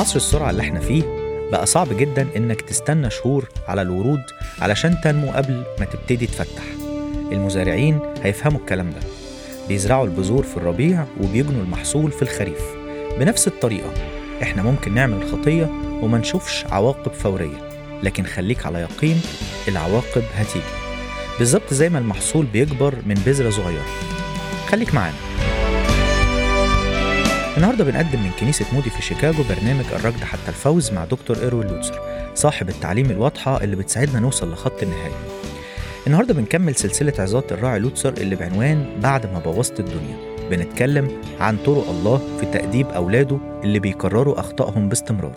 عصر السرعة اللي احنا فيه بقى صعب جدا انك تستنى شهور على الورود علشان تنمو قبل ما تبتدي تفتح المزارعين هيفهموا الكلام ده بيزرعوا البذور في الربيع وبيجنوا المحصول في الخريف بنفس الطريقة احنا ممكن نعمل خطية وما نشوفش عواقب فورية لكن خليك على يقين العواقب هتيجي بالظبط زي ما المحصول بيكبر من بذرة صغيرة خليك معانا النهارده بنقدم من كنيسة مودي في شيكاغو برنامج الركض حتى الفوز مع دكتور إيروين لوتسر صاحب التعليم الواضحة اللي بتساعدنا نوصل لخط النهاية النهارده بنكمل سلسلة عظات الراعي لوتسر اللي بعنوان بعد ما بوظت الدنيا بنتكلم عن طرق الله في تأديب أولاده اللي بيكرروا أخطائهم باستمرار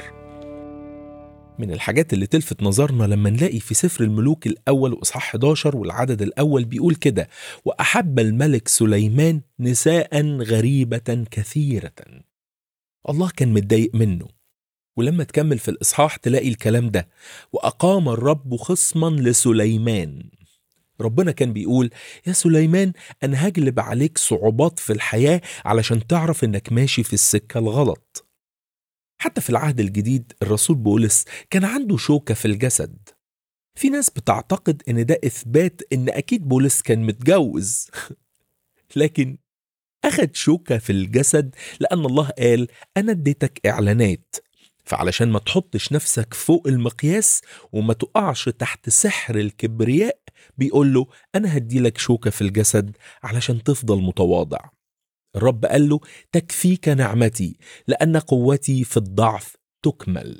من الحاجات اللي تلفت نظرنا لما نلاقي في سفر الملوك الأول وإصحاح 11 والعدد الأول بيقول كده وأحب الملك سليمان نساء غريبة كثيرة الله كان متضايق منه ولما تكمل في الإصحاح تلاقي الكلام ده وأقام الرب خصما لسليمان ربنا كان بيقول يا سليمان أنا هجلب عليك صعوبات في الحياة علشان تعرف إنك ماشي في السكة الغلط حتى في العهد الجديد الرسول بولس كان عنده شوكة في الجسد في ناس بتعتقد ان ده اثبات ان اكيد بولس كان متجوز لكن اخد شوكة في الجسد لان الله قال انا اديتك اعلانات فعلشان ما تحطش نفسك فوق المقياس وما تقعش تحت سحر الكبرياء بيقول له انا هديلك شوكة في الجسد علشان تفضل متواضع الرب قال له تكفيك نعمتي لأن قوتي في الضعف تكمل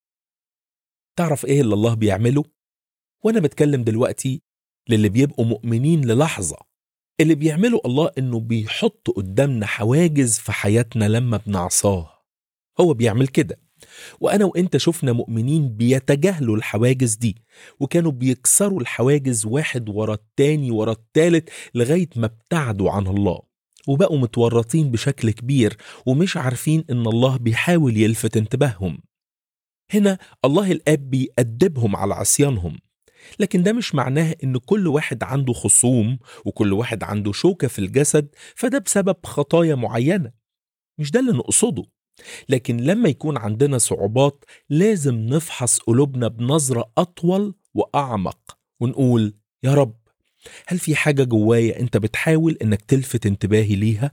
تعرف إيه اللي الله بيعمله؟ وأنا بتكلم دلوقتي للي بيبقوا مؤمنين للحظة اللي بيعمله الله إنه بيحط قدامنا حواجز في حياتنا لما بنعصاه هو بيعمل كده وأنا وإنت شفنا مؤمنين بيتجاهلوا الحواجز دي وكانوا بيكسروا الحواجز واحد ورا التاني ورا التالت لغاية ما ابتعدوا عن الله وبقوا متورطين بشكل كبير ومش عارفين ان الله بيحاول يلفت انتباههم هنا الله الاب بيأدبهم على عصيانهم لكن ده مش معناه ان كل واحد عنده خصوم وكل واحد عنده شوكة في الجسد فده بسبب خطايا معينة مش ده اللي نقصده لكن لما يكون عندنا صعوبات لازم نفحص قلوبنا بنظرة أطول وأعمق ونقول يا رب هل في حاجة جوايا أنت بتحاول أنك تلفت انتباهي ليها؟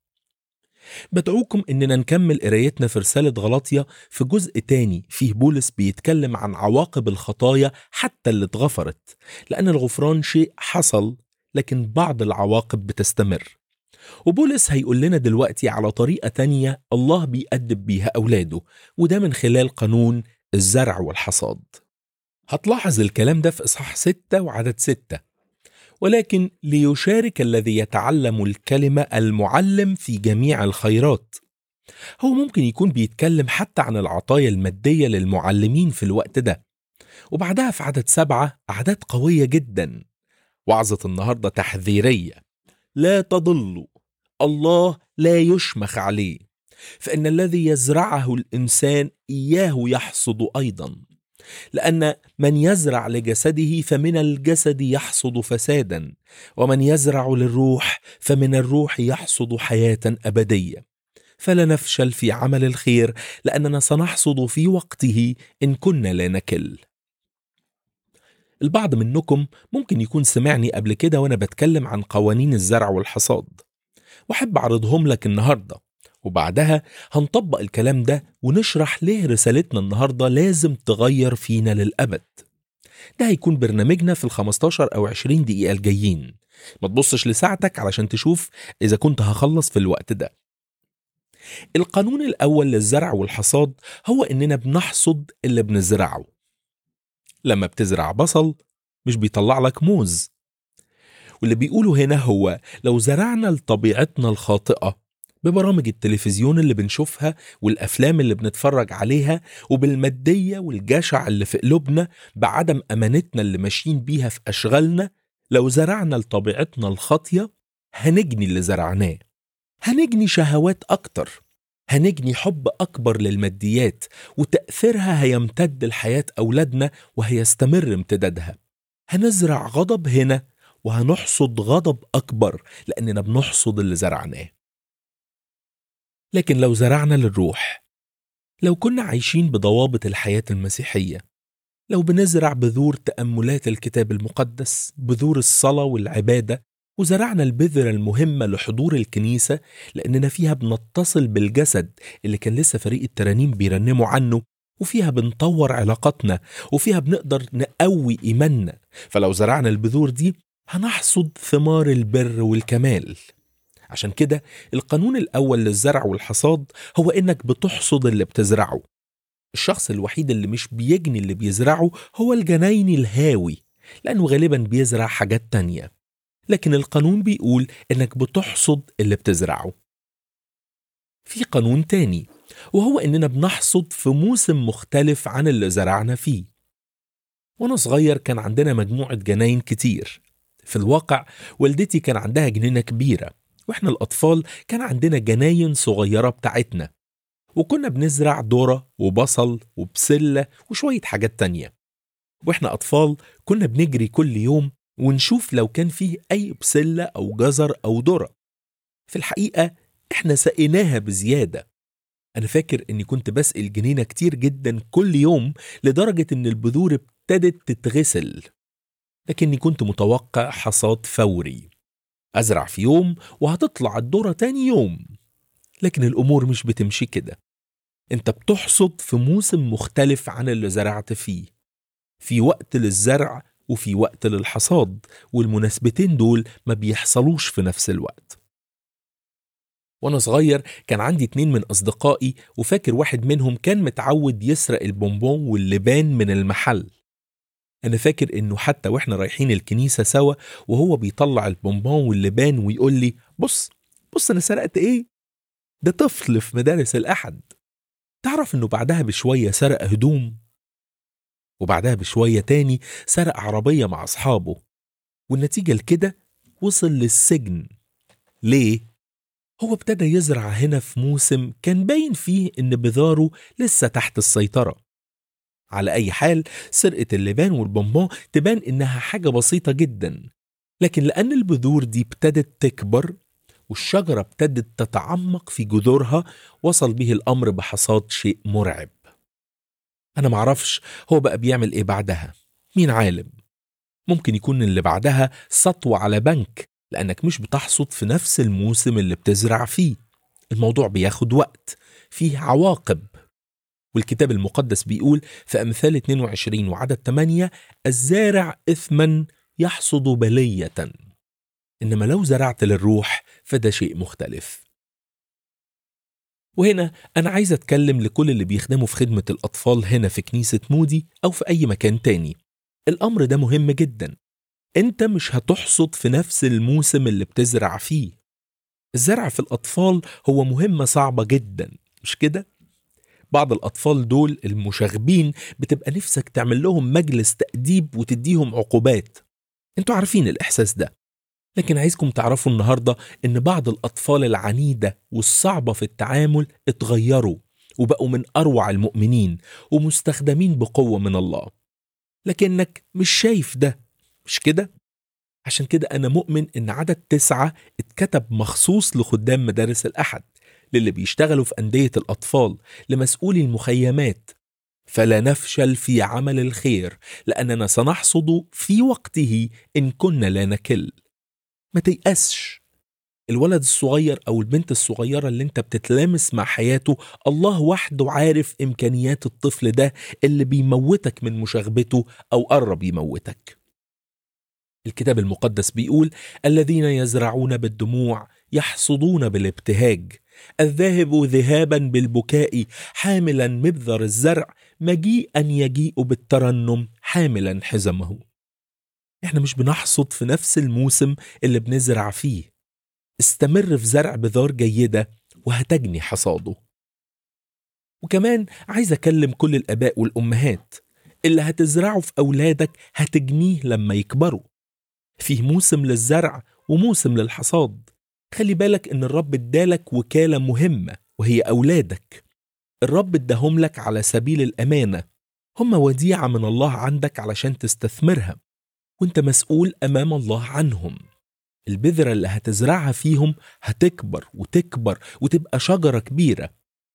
بدعوكم أننا نكمل قرايتنا في رسالة غلطية في جزء تاني فيه بولس بيتكلم عن عواقب الخطايا حتى اللي اتغفرت لأن الغفران شيء حصل لكن بعض العواقب بتستمر وبولس هيقول لنا دلوقتي على طريقة تانية الله بيأدب بيها أولاده وده من خلال قانون الزرع والحصاد هتلاحظ الكلام ده في إصحاح 6 وعدد 6 ولكن ليشارك الذي يتعلم الكلمه المعلم في جميع الخيرات هو ممكن يكون بيتكلم حتى عن العطايا الماديه للمعلمين في الوقت ده وبعدها في عدد سبعه اعداد قويه جدا وعظه النهارده تحذيريه لا تضلوا الله لا يشمخ عليه فان الذي يزرعه الانسان اياه يحصد ايضا لأن من يزرع لجسده فمن الجسد يحصد فسادا ومن يزرع للروح فمن الروح يحصد حياة أبدية فلا نفشل في عمل الخير لأننا سنحصد في وقته إن كنا لا نكل البعض منكم ممكن يكون سمعني قبل كده وأنا بتكلم عن قوانين الزرع والحصاد وأحب أعرضهم لك النهارده وبعدها هنطبق الكلام ده ونشرح ليه رسالتنا النهاردة لازم تغير فينا للأبد ده هيكون برنامجنا في ال 15 أو 20 دقيقة الجايين ما تبصش لساعتك علشان تشوف إذا كنت هخلص في الوقت ده القانون الأول للزرع والحصاد هو إننا بنحصد اللي بنزرعه لما بتزرع بصل مش بيطلع لك موز واللي بيقوله هنا هو لو زرعنا لطبيعتنا الخاطئة ببرامج التلفزيون اللي بنشوفها والافلام اللي بنتفرج عليها وبالماديه والجشع اللي في قلوبنا بعدم امانتنا اللي ماشيين بيها في اشغالنا لو زرعنا لطبيعتنا الخاطيه هنجني اللي زرعناه هنجني شهوات اكتر هنجني حب اكبر للماديات وتاثيرها هيمتد لحياه اولادنا وهيستمر امتدادها هنزرع غضب هنا وهنحصد غضب اكبر لاننا بنحصد اللي زرعناه لكن لو زرعنا للروح لو كنا عايشين بضوابط الحياة المسيحية لو بنزرع بذور تأملات الكتاب المقدس بذور الصلاة والعبادة وزرعنا البذرة المهمة لحضور الكنيسة لأننا فيها بنتصل بالجسد اللي كان لسه فريق الترانيم بيرنموا عنه وفيها بنطور علاقاتنا وفيها بنقدر نقوي إيماننا فلو زرعنا البذور دي هنحصد ثمار البر والكمال عشان كده القانون الأول للزرع والحصاد هو إنك بتحصد اللي بتزرعه الشخص الوحيد اللي مش بيجني اللي بيزرعه هو الجناين الهاوي لأنه غالبا بيزرع حاجات تانية لكن القانون بيقول إنك بتحصد اللي بتزرعه في قانون تاني وهو إننا بنحصد في موسم مختلف عن اللي زرعنا فيه وأنا صغير كان عندنا مجموعة جناين كتير في الواقع والدتي كان عندها جنينة كبيرة وإحنا الأطفال كان عندنا جناين صغيرة بتاعتنا وكنا بنزرع ذرة وبصل وبسلة وشوية حاجات تانية وإحنا أطفال كنا بنجري كل يوم ونشوف لو كان فيه أي بسلة أو جزر أو ذرة في الحقيقة إحنا سقيناها بزيادة أنا فاكر إني كنت بسقي الجنينة كتير جدا كل يوم لدرجة إن البذور ابتدت تتغسل لكني كنت متوقع حصاد فوري أزرع في يوم وهتطلع الذرة تاني يوم لكن الأمور مش بتمشي كده أنت بتحصد في موسم مختلف عن اللي زرعت فيه في وقت للزرع وفي وقت للحصاد والمناسبتين دول ما بيحصلوش في نفس الوقت وانا صغير كان عندي اتنين من اصدقائي وفاكر واحد منهم كان متعود يسرق البونبون واللبان من المحل انا فاكر انه حتى واحنا رايحين الكنيسه سوا وهو بيطلع البونبون واللبان ويقول لي بص بص انا سرقت ايه ده طفل في مدارس الاحد تعرف انه بعدها بشويه سرق هدوم وبعدها بشويه تاني سرق عربيه مع اصحابه والنتيجه لكده وصل للسجن ليه هو ابتدى يزرع هنا في موسم كان باين فيه ان بذاره لسه تحت السيطره على اي حال سرقه اللبان والبونبون تبان انها حاجه بسيطه جدا لكن لان البذور دي ابتدت تكبر والشجره ابتدت تتعمق في جذورها وصل به الامر بحصاد شيء مرعب انا معرفش هو بقى بيعمل ايه بعدها مين عالم ممكن يكون اللي بعدها سطوة على بنك لأنك مش بتحصد في نفس الموسم اللي بتزرع فيه الموضوع بياخد وقت فيه عواقب والكتاب المقدس بيقول في أمثال 22 وعدد 8 الزارع إثما يحصد بلية إنما لو زرعت للروح فده شيء مختلف وهنا أنا عايز أتكلم لكل اللي بيخدموا في خدمة الأطفال هنا في كنيسة مودي أو في أي مكان تاني الأمر ده مهم جدا أنت مش هتحصد في نفس الموسم اللي بتزرع فيه الزرع في الأطفال هو مهمة صعبة جدا مش كده؟ بعض الأطفال دول المشاغبين بتبقى نفسك تعمل لهم مجلس تأديب وتديهم عقوبات انتوا عارفين الإحساس ده لكن عايزكم تعرفوا النهاردة إن بعض الأطفال العنيدة والصعبة في التعامل اتغيروا وبقوا من أروع المؤمنين ومستخدمين بقوة من الله لكنك مش شايف ده مش كده؟ عشان كده أنا مؤمن إن عدد تسعة اتكتب مخصوص لخدام مدارس الأحد للي بيشتغلوا في أندية الأطفال لمسؤولي المخيمات فلا نفشل في عمل الخير لأننا سنحصد في وقته إن كنا لا نكل ما تيأسش الولد الصغير أو البنت الصغيرة اللي انت بتتلامس مع حياته الله وحده عارف إمكانيات الطفل ده اللي بيموتك من مشاغبته أو قرب يموتك الكتاب المقدس بيقول الذين يزرعون بالدموع يحصدون بالابتهاج الذاهب ذهابا بالبكاء حاملا مبذر الزرع مجيئا يجيء بالترنم حاملا حزمه احنا مش بنحصد في نفس الموسم اللي بنزرع فيه استمر في زرع بذار جيدة وهتجني حصاده وكمان عايز أكلم كل الآباء والأمهات اللي هتزرعه في أولادك هتجنيه لما يكبروا فيه موسم للزرع وموسم للحصاد خلي بالك ان الرب ادالك وكالة مهمة وهي أولادك الرب اداهم لك على سبيل الأمانة هم وديعة من الله عندك علشان تستثمرها وانت مسؤول أمام الله عنهم البذرة اللي هتزرعها فيهم هتكبر وتكبر وتبقى شجرة كبيرة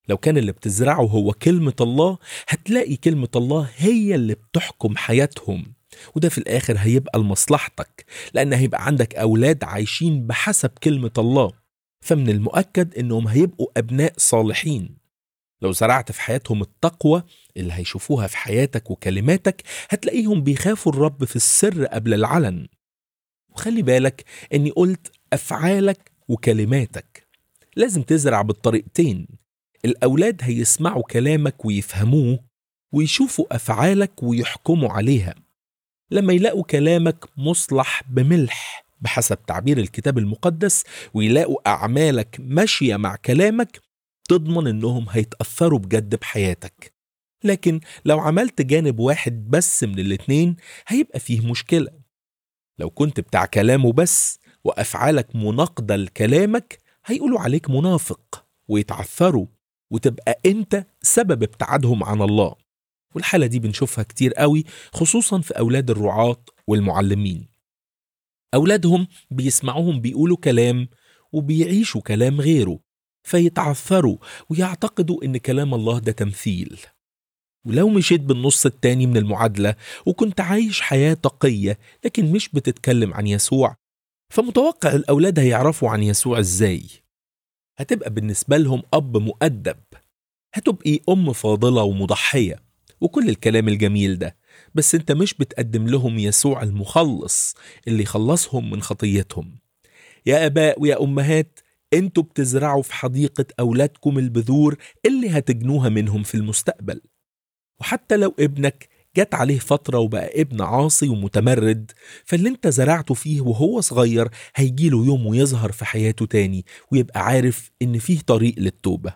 لو كان اللي بتزرعه هو كلمة الله هتلاقي كلمة الله هي اللي بتحكم حياتهم وده في الآخر هيبقى لمصلحتك لأن هيبقى عندك أولاد عايشين بحسب كلمة الله فمن المؤكد إنهم هيبقوا أبناء صالحين لو زرعت في حياتهم التقوى اللي هيشوفوها في حياتك وكلماتك هتلاقيهم بيخافوا الرب في السر قبل العلن وخلي بالك اني قلت افعالك وكلماتك لازم تزرع بالطريقتين الاولاد هيسمعوا كلامك ويفهموه ويشوفوا افعالك ويحكموا عليها لما يلاقوا كلامك مصلح بملح بحسب تعبير الكتاب المقدس ويلاقوا اعمالك ماشيه مع كلامك تضمن انهم هيتاثروا بجد بحياتك لكن لو عملت جانب واحد بس من الاتنين هيبقى فيه مشكله لو كنت بتاع كلامه بس وافعالك مناقضه لكلامك هيقولوا عليك منافق ويتعثروا وتبقى انت سبب ابتعادهم عن الله والحاله دي بنشوفها كتير قوي خصوصا في اولاد الرعاة والمعلمين اولادهم بيسمعوهم بيقولوا كلام وبيعيشوا كلام غيره فيتعثروا ويعتقدوا ان كلام الله ده تمثيل ولو مشيت بالنص التاني من المعادلة وكنت عايش حياة تقية لكن مش بتتكلم عن يسوع فمتوقع الأولاد هيعرفوا عن يسوع إزاي هتبقى بالنسبة لهم أب مؤدب هتبقي أم فاضلة ومضحية وكل الكلام الجميل ده بس انت مش بتقدم لهم يسوع المخلص اللي يخلصهم من خطيتهم يا آباء ويا أمهات انتوا بتزرعوا في حديقة أولادكم البذور اللي هتجنوها منهم في المستقبل وحتى لو ابنك جت عليه فترة وبقى ابن عاصي ومتمرد فاللي انت زرعته فيه وهو صغير هيجيله يوم ويظهر في حياته تاني ويبقى عارف ان فيه طريق للتوبة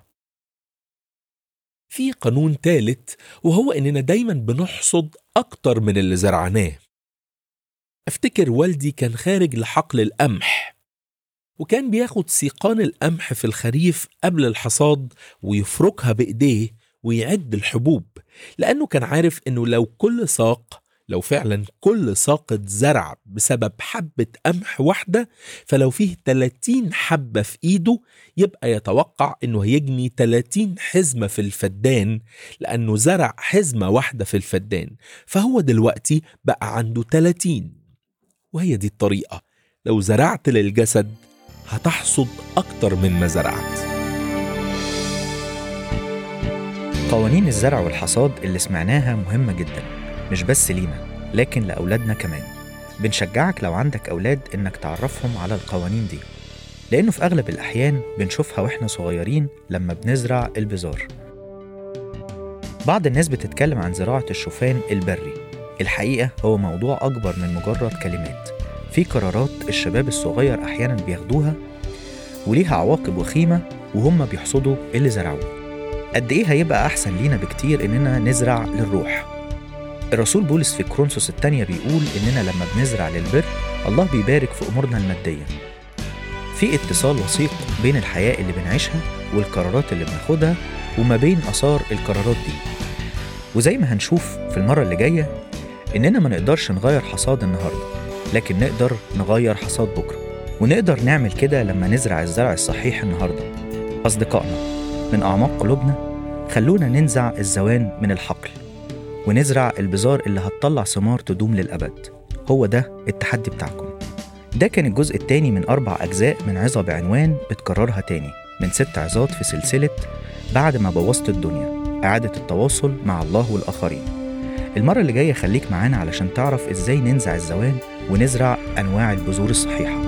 في قانون تالت وهو اننا دايما بنحصد اكتر من اللي زرعناه افتكر والدي كان خارج لحقل القمح وكان بياخد سيقان القمح في الخريف قبل الحصاد ويفركها بايديه ويعد الحبوب لأنه كان عارف إنه لو كل ساق لو فعلا كل ساقة زرع بسبب حبة قمح واحدة فلو فيه 30 حبة في إيده يبقى يتوقع إنه هيجني 30 حزمة في الفدان لأنه زرع حزمة واحدة في الفدان فهو دلوقتي بقى عنده 30 وهي دي الطريقة لو زرعت للجسد هتحصد أكتر من ما زرعت قوانين الزرع والحصاد اللي سمعناها مهمة جدا مش بس لينا لكن لأولادنا كمان بنشجعك لو عندك أولاد إنك تعرفهم على القوانين دي لأنه في أغلب الأحيان بنشوفها وإحنا صغيرين لما بنزرع البذار بعض الناس بتتكلم عن زراعة الشوفان البري الحقيقة هو موضوع أكبر من مجرد كلمات في قرارات الشباب الصغير أحيانا بياخدوها وليها عواقب وخيمة وهم بيحصدوا اللي زرعوه قد ايه هيبقى احسن لينا بكتير اننا نزرع للروح الرسول بولس في كرونسوس الثانية بيقول اننا لما بنزرع للبر الله بيبارك في امورنا المادية في اتصال وثيق بين الحياة اللي بنعيشها والقرارات اللي بناخدها وما بين اثار القرارات دي وزي ما هنشوف في المرة اللي جاية اننا ما نقدرش نغير حصاد النهاردة لكن نقدر نغير حصاد بكرة ونقدر نعمل كده لما نزرع الزرع الصحيح النهاردة أصدقائنا من أعماق قلوبنا خلونا ننزع الزوان من الحقل ونزرع البذار اللي هتطلع ثمار تدوم للأبد هو ده التحدي بتاعكم ده كان الجزء الثاني من أربع أجزاء من عظة بعنوان بتكررها تاني من ست عظات في سلسلة بعد ما بوظت الدنيا إعادة التواصل مع الله والآخرين المرة اللي جاية خليك معانا علشان تعرف إزاي ننزع الزوان ونزرع أنواع البذور الصحيحة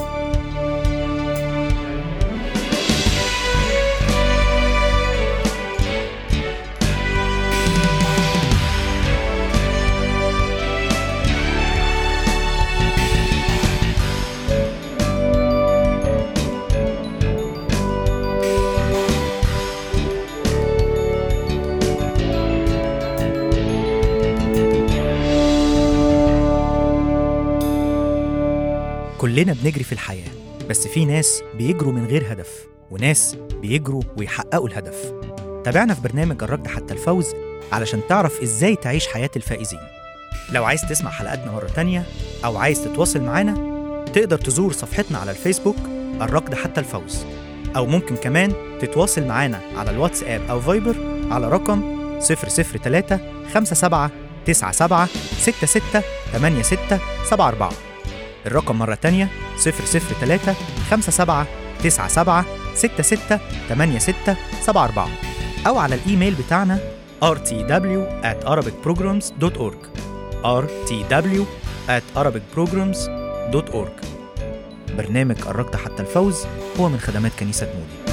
كلنا بنجري في الحياة بس في ناس بيجروا من غير هدف وناس بيجروا ويحققوا الهدف تابعنا في برنامج الركض حتى الفوز علشان تعرف ازاي تعيش حياة الفائزين لو عايز تسمع حلقاتنا مرة تانية أو عايز تتواصل معانا تقدر تزور صفحتنا على الفيسبوك الركض حتى الفوز أو ممكن كمان تتواصل معانا على الواتساب أو فايبر على رقم 003 57 97 66 86 74 الرقم مرة تانية 003 57 97 66 86 74 أو على الإيميل بتاعنا rtw at arabicprograms.org rtw at arabicprograms.org برنامج قربت حتى الفوز هو من خدمات كنيسة مودي